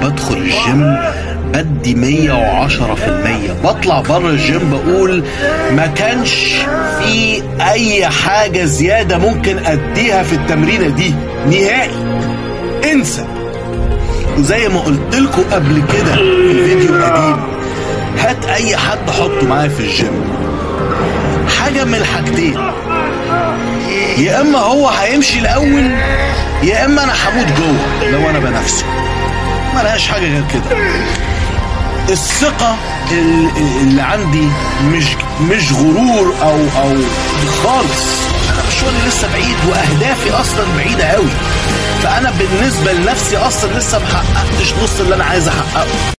بدخل الجيم بدي مية وعشرة في المية بطلع بره الجيم بقول ما كانش في اي حاجة زيادة ممكن اديها في التمرينة دي نهائي انسى وزي ما قلت لكم قبل كده في الفيديو القديم هات اي حد حطه معايا في الجيم حاجة من الحاجتين يا اما هو هيمشي الاول يا اما انا هموت جوه لو انا بنافسه ملهاش حاجه غير كده الثقة ال- اللي عندي مش مش غرور او او خالص انا مشواري لسه بعيد واهدافي اصلا بعيدة قوي فانا بالنسبة لنفسي اصلا لسه محققتش نص اللي انا عايز احققه